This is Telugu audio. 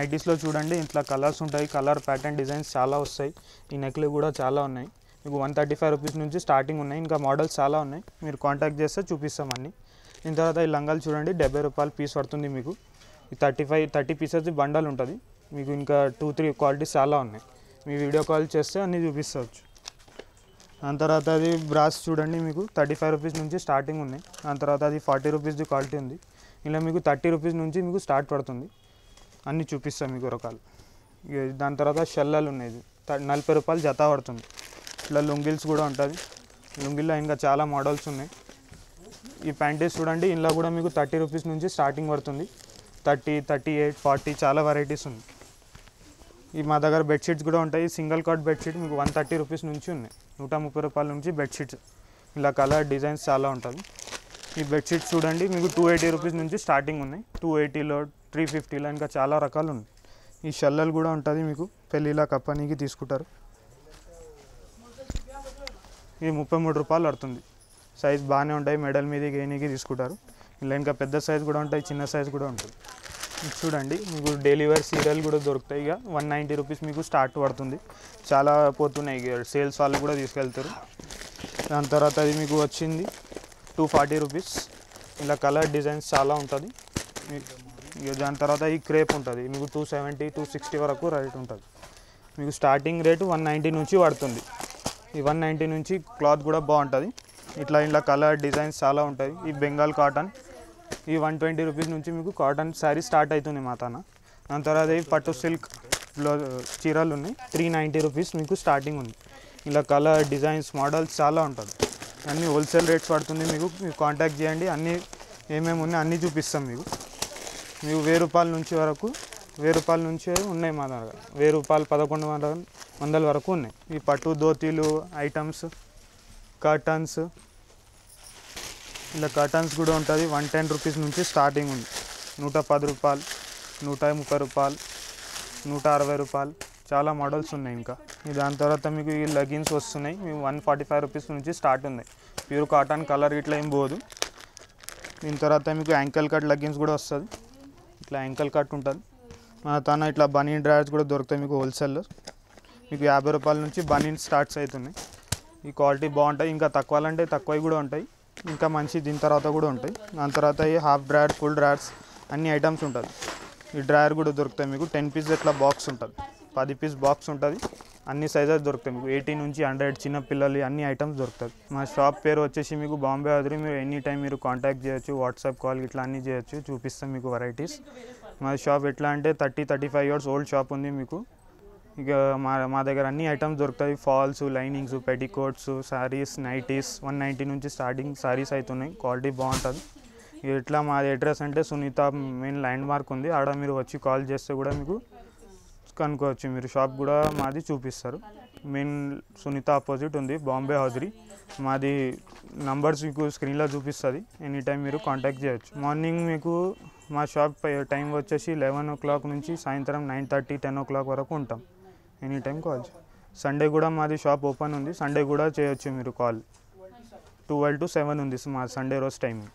నైటీస్లో చూడండి ఇట్లా కలర్స్ ఉంటాయి కలర్ ప్యాటర్న్ డిజైన్స్ చాలా వస్తాయి ఈ నెక్లు కూడా చాలా ఉన్నాయి మీకు వన్ థర్టీ ఫైవ్ రూపీస్ నుంచి స్టార్టింగ్ ఉన్నాయి ఇంకా మోడల్స్ చాలా ఉన్నాయి మీరు కాంటాక్ట్ చేస్తే చూపిస్తాం అన్ని దీని తర్వాత ఈ లంగాలు చూడండి డెబ్బై రూపాయలు పీస్ పడుతుంది మీకు ఈ thirty five thirty pieces bundle ఉంటుంది మీకు ఇంకా టూ త్రీ క్వాలిటీస్ చాలా ఉన్నాయి మీ వీడియో కాల్ చేస్తే అన్నీ చూపిస్తవచ్చు దాని తర్వాత అది బ్రాస్ చూడండి మీకు థర్టీ ఫైవ్ రూపీస్ నుంచి స్టార్టింగ్ ఉన్నాయి దాని తర్వాత అది ఫార్టీ రూపీస్ది క్వాలిటీ ఉంది ఇలా మీకు థర్టీ రూపీస్ నుంచి మీకు స్టార్ట్ పడుతుంది అన్నీ చూపిస్తాం మీకు రకాలు ఇక దాని తర్వాత షెల్లలు ఉన్నాయి ఇది త- నలభై రూపాయలు జత పడుతుంది ఇట్లా లుంగిల్స్ కూడా ఉంటుంది లుంగిల్లో ఇంకా చాలా మోడల్స్ ఉన్నాయి ఈ ప్యాంటీస్ చూడండి ఇందులో కూడా మీకు థర్టీ రూపీస్ నుంచి స్టార్టింగ్ పడుతుంది థర్టీ థర్టీ ఎయిట్ ఫార్టీ చాలా వెరైటీస్ ఉన్నాయి ఈ మా దగ్గర బెడ్షీట్స్ కూడా ఉంటాయి సింగిల్ కాట్ బెడ్షీట్ మీకు వన్ థర్టీ రూపీస్ నుంచి ఉన్నాయి నూట ముప్పై రూపాయల నుంచి బెడ్షీట్స్ ఇలా కలర్ డిజైన్స్ చాలా ఉంటుంది ఈ బెడ్షీట్స్ చూడండి మీకు టూ ఎయిటీ రూపీస్ నుంచి స్టార్టింగ్ ఉన్నాయి టూ ఎయిటీలో త్రీ ఫిఫ్టీలో ఇంకా చాలా రకాలు ఉన్నాయి ఈ షల్లలు కూడా ఉంటుంది మీకు పెళ్ళిలా కప్పనీకి తీసుకుంటారు ఇది ముప్పై మూడు రూపాయలు పడుతుంది సైజ్ బాగానే ఉంటాయి మెడల్ మీద గేనికి తీసుకుంటారు ఇలా ఇంకా పెద్ద సైజ్ కూడా ఉంటాయి చిన్న సైజ్ కూడా ఉంటుంది ఇది చూడండి మీకు డైలీ వేర్ సీరియల్ కూడా దొరుకుతాయి ఇక వన్ నైంటీ రూపీస్ మీకు స్టార్ట్ పడుతుంది చాలా పోతున్నాయి ఇక సేల్స్ వాళ్ళు కూడా తీసుకెళ్తారు దాని తర్వాత అది మీకు వచ్చింది టూ ఫార్టీ రూపీస్ ఇలా కలర్ డిజైన్స్ చాలా ఉంటుంది మీ- ఇక దాని తర్వాత ఈ క్రేప్ ఉంటుంది మీకు టూ సెవెంటీ టూ సిక్స్టీ వరకు రేట్ ఉంటుంది మీకు స్టార్టింగ్ రేటు వన్ నైంటీ నుంచి పడుతుంది ఈ వన్ నైంటీ నుంచి క్లాత్ కూడా బాగుంటుంది ఇట్లా ఇలా కలర్ డిజైన్స్ చాలా ఉంటాయి ఈ బెంగాల్ కాటన్ ఈ వన్ ట్వంటీ రూపీస్ నుంచి మీకు కాటన్ శారీ స్టార్ట్ అవుతుంది మా తన దాని తర్వాత ఈ పట్టు సిల్క్ లో చీరలు ఉన్నాయి త్రీ నైంటీ రూపీస్ మీకు స్టార్టింగ్ ఉంది ఇలా కలర్ డిజైన్స్ మోడల్స్ చాలా ఉంటుంది అన్నీ హోల్సేల్ రేట్స్ పడుతుంది మీకు మీరు కాంటాక్ట్ చేయండి అన్నీ ఏమేమి ఉన్నాయి అన్నీ చూపిస్తాం మీకు మీకు వెయ్యి రూపాయల నుంచి వరకు వెయ్యి రూపాయల నుంచి ఉన్నాయి మా దగ్గర వెయ్యి రూపాయలు పదకొండు వందల వందల వరకు ఉన్నాయి ఈ పట్టు ధోతీలు ఐటమ్స్ కర్టన్స్ ఇలా కర్టన్స్ కూడా ఉంటుంది వన్ టెన్ రూపీస్ నుంచి స్టార్టింగ్ ఉంది నూట పది రూపాయలు నూట ముప్పై రూపాయలు నూట అరవై రూపాయలు చాలా మోడల్స్ ఉన్నాయి ఇంకా ఈ దాని తర్వాత మీకు ఈ లెగిన్స్ వస్తున్నాయి మీకు వన్ ఫార్టీ ఫైవ్ రూపీస్ నుంచి స్టార్ట్ ఉన్నాయి ప్యూర్ కాటన్ కలర్ ఇట్లా ఏం పోదు దీని తర్వాత మీకు యాంకల్ కట్ లెగ్గిన్స్ కూడా వస్తుంది ఇట్లా యాంకల్ కట్ ఉంటుంది మన తన ఇట్లా బనీన్ డ్రైవర్స్ కూడా దొరుకుతాయి మీకు హోల్సేల్లో మీకు యాభై రూపాయల నుంచి బనీన్ స్టార్ట్స్ అవుతున్నాయి ఈ క్వాలిటీ బాగుంటాయి ఇంకా తక్కువ అంటే తక్కువవి కూడా ఉంటాయి ఇంకా మంచి దీని తర్వాత కూడా ఉంటాయి దాని తర్వాత ఈ హాఫ్ డ్రాయర్ ఫుల్ డ్రాయర్స్ అన్ని ఐటమ్స్ ఉంటుంది ఈ డ్రాయర్ కూడా దొరుకుతాయి మీకు టెన్ పీస్ ఇట్లా బాక్స్ ఉంటుంది పది పీస్ బాక్స్ ఉంటుంది అన్ని సైజెస్ దొరుకుతాయి మీకు ఎయిటీ నుంచి హండ్రెడ్ చిన్న పిల్లలు అన్ని ఐటమ్స్ దొరుకుతాయి మా షాప్ పేరు వచ్చేసి మీకు బాంబే అదిరి మీరు ఎనీ టైం మీరు కాంటాక్ట్ చేయొచ్చు వాట్సాప్ కాల్ ఇట్లా అన్నీ చేయొచ్చు చూపిస్తాం మీకు వెరైటీస్ మా షాప్ ఎట్లా అంటే thirty thirty five years old shop ఉంది మీకు ఇక మా మా దగ్గర అన్ని ఐటమ్స్ దొరుకుతాయి falls linings petticoats saris nighties one ninety నుంచి స్టార్టింగ్ శారీస్ అవుతున్నాయి క్వాలిటీ బాగుంటుంది ఇక ఇట్లా మాది అడ్రస్ అంటే సునీత మెయిన్ ల్యాండ్ మార్క్ ఉంది ఆడ మీరు వచ్చి కాల్ చేస్తే కూడా మీకు కనుక్కోవచ్చు మీరు షాప్ కూడా మాది చూపిస్తారు మెయిన్ సునీత ఆపోజిట్ ఉంది బాంబే హౌజరీ మాది నంబర్స్ మీకు స్క్రీన్లో చూపిస్తుంది ఎనీ టైం మీరు కాంటాక్ట్ చేయొచ్చు మార్నింగ్ మీకు మా షాప్ టైం వచ్చేసి లెవెన్ ఓ క్లాక్ నుంచి సాయంత్రం nine thirty ten o'clock వరకు ఉంటాం ఎనీ టైం కాల్ సండే కూడా మాది షాప్ ఓపెన్ ఉంది సండే కూడా చేయొచ్చు మీరు కాల్ ట్వెల్వ్ టు సెవెన్ ఉంది మా సండే రోజు టైం